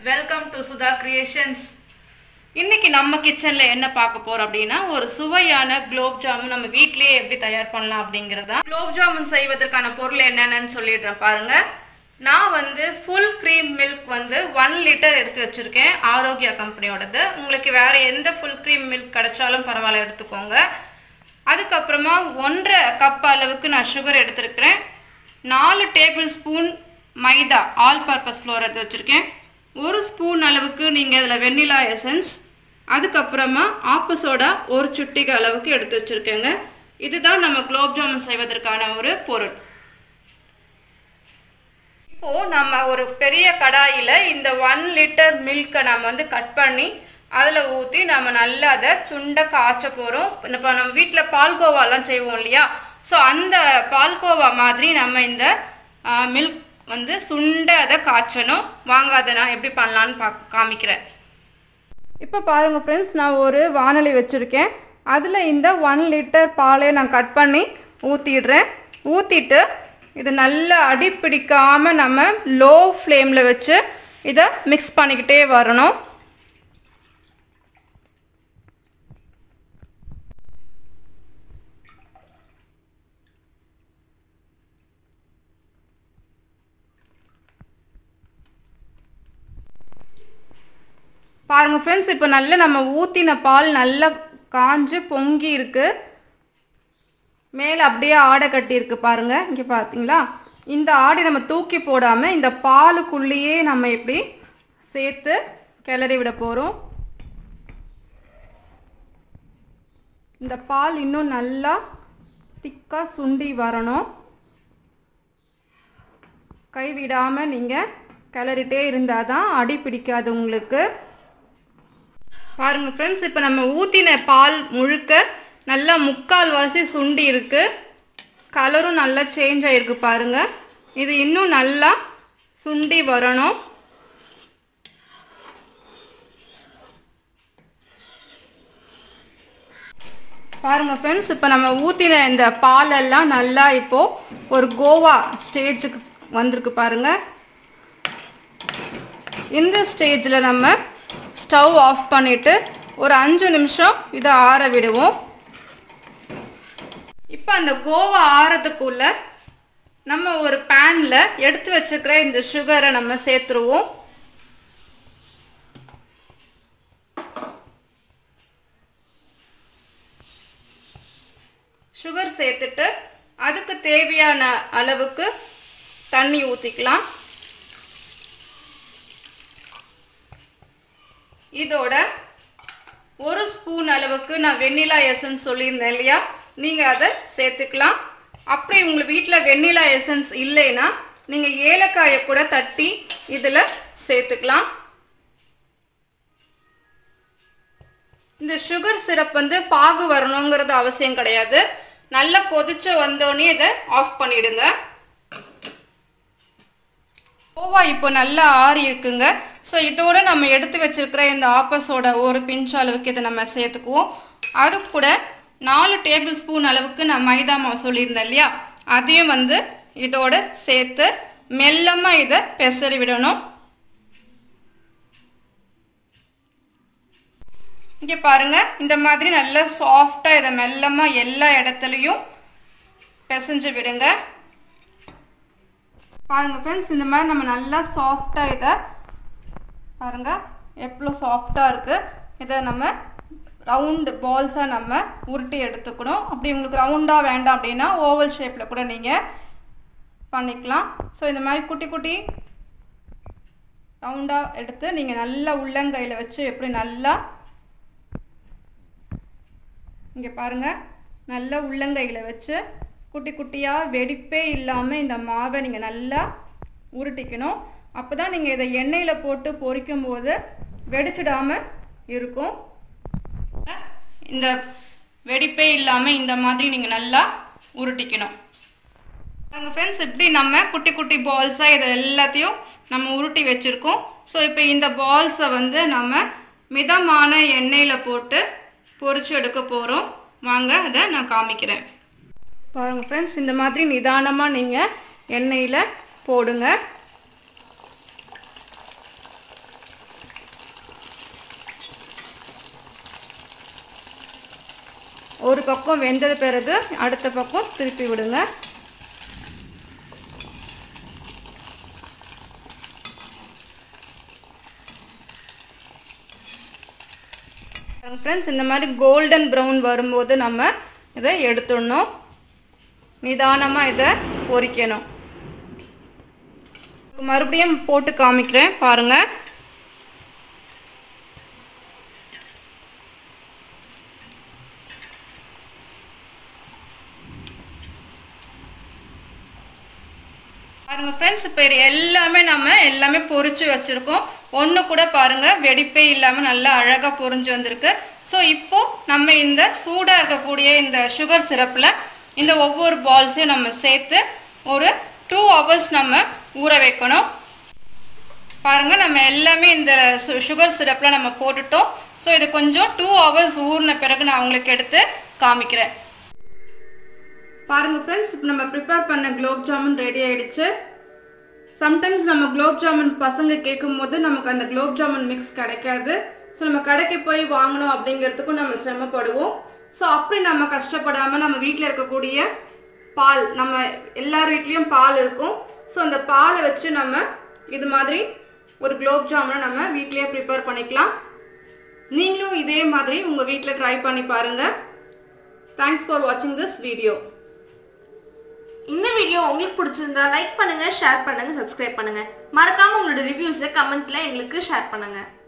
welcome to Sudha creations இன்னைக்கு நம்ம கிச்சன்ல என்ன பார்க்க போறோம் அப்படின்னா ஒரு சுவையான குலோப் ஜாமுன் நம்ம வீட்லயே எப்படி தயார் பண்ணலாம் அப்படிங்கறதா குலோப் ஜாமுன் செய்வதற்கான பொருள் என்னென்னு சொல்லிடுறேன் பாருங்க நான் வந்து ஃபுல் க்ரீம் மில்க் வந்து ஒன் லிட்டர் எடுத்து வச்சிருக்கேன் ஆரோக்கியா கம்பெனியோடது உங்களுக்கு வேற எந்த ஃபுல் க்ரீம் மில்க் கிடைச்சாலும் பரவாயில்ல எடுத்துக்கோங்க அதுக்கப்புறமா ஒன்றரை கப் அளவுக்கு நான் சுகர் எடுத்திருக்கிறேன் நாலு tablespoon maida all purpose flour எடுத்து வச்சுருக்கேன் ஒரு ஸ்பூன் அளவுக்கு நீங்கள் இதில் வெண்ணிலா எசன்ஸ் அதுக்கப்புறமா ஆப்பு சோடா ஒரு சுட்டிகை அளவுக்கு எடுத்து வச்சுருக்கேங்க இதுதான் நம்ம குலோப் ஜாமுன் செய்வதற்கான ஒரு பொருள் இப்போ நம்ம ஒரு பெரிய கடாயில இந்த ஒன் லிட்டர் மில்கை நம்ம வந்து கட் பண்ணி அதில் ஊற்றி நம்ம நல்லா அதை சுண்ட காய்ச்ச போகிறோம் இப்போ நம்ம வீட்டில் பால்கோவாலாம் செய்வோம் இல்லையா ஸோ அந்த பால்கோவா மாதிரி நம்ம இந்த மில்க் வந்து சுண்ட அதை காய்ச்சணும் வாங்க அதை நான் எப்படி பண்ணலான்னு பா காமிக்கிறேன் இப்போ பாருங்க ஃப்ரெண்ட்ஸ் நான் ஒரு வானொலி வச்சுருக்கேன் அதில் இந்த ஒன் லிட்டர் பாலை நான் கட் பண்ணி ஊற்றிடுறேன் ஊற்றிட்டு இது நல்லா அடி பிடிக்காமல் நம்ம லோ ஃப்ளேமில் வச்சு இதை மிக்ஸ் பண்ணிக்கிட்டே வரணும் பாருங்க ஃப்ரெண்ட்ஸ் இப்போ நல்ல நம்ம ஊற்றின பால் நல்லா காஞ்சு பொங்கி இருக்கு மேலே அப்படியே ஆடை கட்டி இருக்கு பாருங்க இங்கே பார்த்தீங்களா இந்த ஆடை நம்ம தூக்கி போடாமல் இந்த பாலுக்குள்ளேயே நம்ம எப்படி சேர்த்து கிளறி விட போகிறோம் இந்த பால் இன்னும் நல்லா திக்காக சுண்டி வரணும் கைவிடாமல் நீங்கள் கிளறிட்டே இருந்தால் தான் அடி பிடிக்காது உங்களுக்கு பாருங்க ஃப்ரெண்ட்ஸ் இப்போ நம்ம ஊற்றின பால் முழுக்க நல்லா முக்கால் வாசி சுண்டி இருக்கு கலரும் நல்லா சேஞ்ச் ஆகிருக்கு பாருங்க இது இன்னும் நல்லா சுண்டி வரணும் பாருங்க ஃப்ரெண்ட்ஸ் இப்போ நம்ம ஊற்றின இந்த பாலெல்லாம் நல்லா இப்போ ஒரு கோவா ஸ்டேஜுக்கு வந்திருக்கு பாருங்க இந்த ஸ்டேஜில் நம்ம ஸ்டவ் ஆஃப் பண்ணிட்டு ஒரு அஞ்சு நிமிஷம் இதை ஆற விடுவோம் இப்போ அந்த கோவா ஆறதுக்குள்ள நம்ம ஒரு பேனில் எடுத்து வச்சுக்கிற இந்த சுகரை நம்ம சேர்த்துருவோம் சுகர் சேர்த்துட்டு அதுக்கு தேவையான அளவுக்கு தண்ணி ஊற்றிக்கலாம் இதோட ஒரு ஸ்பூன் அளவுக்கு நான் வெண்ணிலா எசன்ஸ் சொல்லியிருந்தேன் இல்லையா நீங்கள் அதை சேர்த்துக்கலாம் அப்படி உங்கள் வீட்டில் வெண்ணிலா எசன்ஸ் இல்லைன்னா நீங்கள் ஏலக்காயை கூட தட்டி இதில் சேர்த்துக்கலாம் இந்த சுகர் சிரப் வந்து பாகு வரணுங்கிறது அவசியம் கிடையாது நல்லா கொதிச்சு வந்தோடனே இதை ஆஃப் பண்ணிடுங்க கோவா இப்போ நல்லா ஆறி இருக்குங்க ஸோ இதோட நம்ம எடுத்து வச்சிருக்கிற இந்த ஆப்பஸோட ஒரு பிஞ்ச் அளவுக்கு இதை நம்ம சேர்த்துக்குவோம் அது கூட நாலு டேபிள் ஸ்பூன் அளவுக்கு நான் மைதா மாவு சொல்லியிருந்தேன் இல்லையா அதையும் வந்து இதோட சேர்த்து மெல்லமாக இதை பெசறி விடணும் இங்கே பாருங்க இந்த மாதிரி நல்லா சாஃப்டாக இதை மெல்லமாக எல்லா இடத்துலையும் பிசைஞ்சு விடுங்க பாருங்க ஃப்ரெண்ட்ஸ் இந்த மாதிரி நம்ம நல்லா சாஃப்டாக இதை பாருங்க எவ்வளோ சாஃப்டாக இருக்கு இதை நம்ம ரவுண்டு பால்ஸாக நம்ம உருட்டி எடுத்துக்கணும் அப்படி உங்களுக்கு ரவுண்டாக வேண்டாம் அப்படின்னா ஓவல் ஷேப்பில் கூட நீங்கள் பண்ணிக்கலாம் ஸோ இந்த மாதிரி குட்டி குட்டி ரவுண்டாக எடுத்து நீங்கள் நல்லா உள்ளங்கையில் வச்சு எப்படி நல்லா இங்கே பாருங்கள் நல்லா உள்ளங்கையில் வச்சு குட்டி குட்டியாக வெடிப்பே இல்லாமல் இந்த மாவை நீங்கள் நல்லா உருட்டிக்கணும் அப்போ தான் நீங்கள் இதை எண்ணெயில் போட்டு பொரிக்கும் போது வெடிச்சிடாமல் இருக்கும் இந்த வெடிப்பே இல்லாமல் இந்த மாதிரி நீங்கள் நல்லா உருட்டிக்கணும் நாங்கள் ஃப்ரெண்ட்ஸ் இப்படி நம்ம குட்டி குட்டி பால்ஸாக இதை எல்லாத்தையும் நம்ம உருட்டி வச்சுருக்கோம் ஸோ இப்போ இந்த பால்ஸை வந்து நம்ம மிதமான எண்ணெயில் போட்டு பொரிச்சு எடுக்க போகிறோம் வாங்க அதை நான் காமிக்கிறேன் பாருங்கள் ஃப்ரெண்ட்ஸ் இந்த மாதிரி நிதானமாக நீங்கள் எண்ணெயில் போடுங்க ஒரு பக்கம் வெந்தது பிறகு அடுத்த பக்கம் திருப்பி விடுங்க ஃப்ரெண்ட்ஸ் இந்த மாதிரி கோல்டன் ப்ரௌன் வரும்போது நம்ம இதை எடுத்துடணும் நிதானமாக இதை பொரிக்கணும் மறுபடியும் போட்டு காமிக்கிறேன் பாருங்கள் பாருங்க ஃப்ரெண்ட்ஸ் இப்போ இது எல்லாமே நம்ம எல்லாமே பொரிச்சு வச்சிருக்கோம் ஒன்று கூட பாருங்க வெடிப்பே இல்லாமல் நல்லா அழகாக பொரிஞ்சு வந்திருக்கு ஸோ இப்போ நம்ம இந்த சூடாக இருக்கக்கூடிய இந்த சுகர் சிரப்பில் இந்த ஒவ்வொரு பால்ஸையும் நம்ம சேர்த்து ஒரு டூ ஹவர்ஸ் நம்ம ஊற வைக்கணும் பாருங்க நம்ம எல்லாமே இந்த சுகர் சிரப்பில் நம்ம போட்டுட்டோம் ஸோ இது கொஞ்சம் டூ ஹவர்ஸ் ஊறின பிறகு நான் உங்களுக்கு எடுத்து காமிக்கிறேன் பாருங்க ஃப்ரெண்ட்ஸ் இப்போ நம்ம ப்ரிப்பேர் பண்ண குலோப் ஜாமுன் ரெடி ஆயிடுச்சு சம்டைம்ஸ் நம்ம குலோப் ஜாமுன் பசங்க கேட்கும் போது நமக்கு அந்த குலோப் ஜாமுன் மிக்ஸ் கிடைக்காது ஸோ நம்ம கடைக்கு போய் வாங்கணும் அப்படிங்கிறதுக்கும் நம்ம சிரமப்படுவோம் ஸோ அப்படி நம்ம கஷ்டப்படாமல் நம்ம வீட்டில் இருக்கக்கூடிய பால் நம்ம எல்லார் வீட்லேயும் பால் இருக்கும் ஸோ அந்த பாலை வச்சு நம்ம இது மாதிரி ஒரு குலோப் ஜாமுனை நம்ம வீட்லேயே ப்ரிப்பேர் பண்ணிக்கலாம் நீங்களும் இதே மாதிரி உங்கள் வீட்டில் ட்ரை பண்ணி பாருங்கள் தேங்க்ஸ் ஃபார் வாட்சிங் திஸ் வீடியோ இந்த வீடியோ உங்களுக்கு பிடிச்சிருந்தா லைக் பண்ணுங்க ஷேர் பண்ணுங்க சப்ஸ்கிரைப் பண்ணுங்க மறக்காம உங்களோட ரிவ்யூஸை கமெண்ட்ல எங்களுக்கு ஷேர் பண்ணுங்க